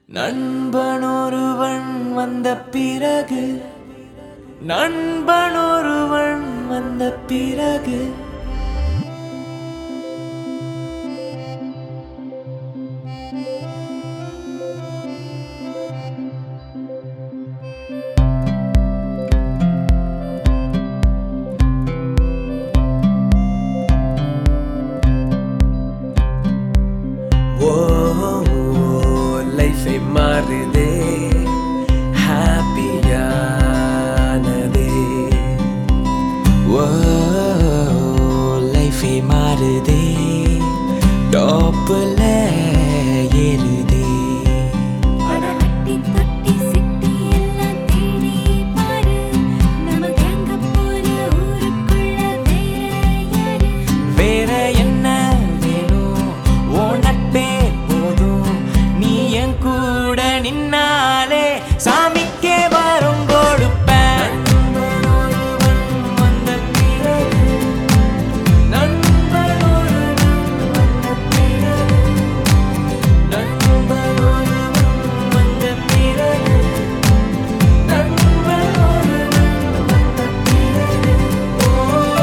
நண்பன் ஒருவன் வந்த பிறகு நண்பன் ஒருவன் வந்த பிறகு ஓ லைஃபை மாறுதே ஹாப்பியானதே ஓ லைஃபை மாறுதே டாப்பில் ஏறுதே அட்டி தொட்டி சிட்டி எல்லாம் தேடி பாரு நம்ம கேங்க போற ஊருக்குள்ள வேற யாரு வேற என்ன வேணும் ஓ நட்பே போதும் நீ என் கூட நின்னாலே சாமிக்கே வரும் கொடுப்பேன் வந்த பிறகு நண்பன் ஒருவன் வந்த பிறகு நண்பன் ஒருவன் வந்த பிறகு நண்பன் ஒருவன் வந்த பிறகு ஓ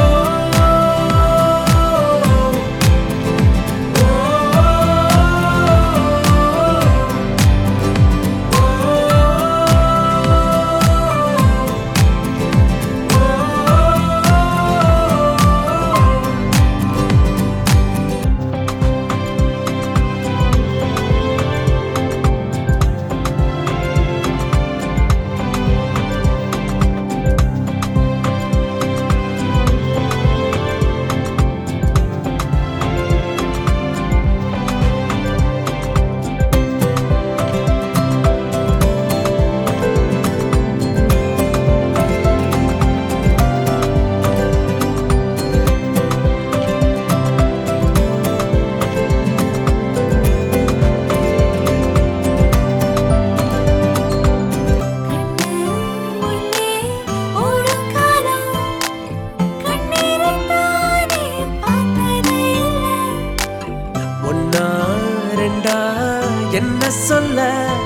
முன்னே ஒரு காலம் கண்ணீரத்தானே பார்த்ததே இல்ல ஒன்னா ரெண்டா என்ன சொல்ல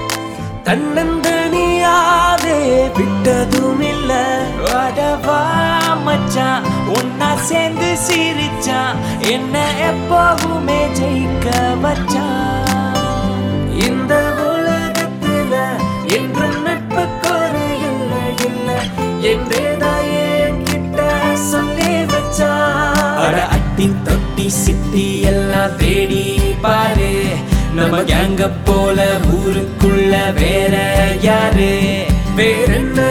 தன்னந்தனியாதே விட்டதும் இல்ல வடவா மச்சான் ஒன்னா சேர்ந்து சிரிச்சான் என்ன எப்பவுமே ஜெயிக்க வச்சான் இந்த உலகத்துல என்றும் நட்பு குறை இல்ல இல்ல என்றேதான் என்கிட்ட சொல்லி வச்சான் அட அட்டி தொட்டி சிட்டி எல்லாம் தேடி பாரு நம்ம கேங்க போல ஊருக்குள்ள வேற யாரு வேற என்ன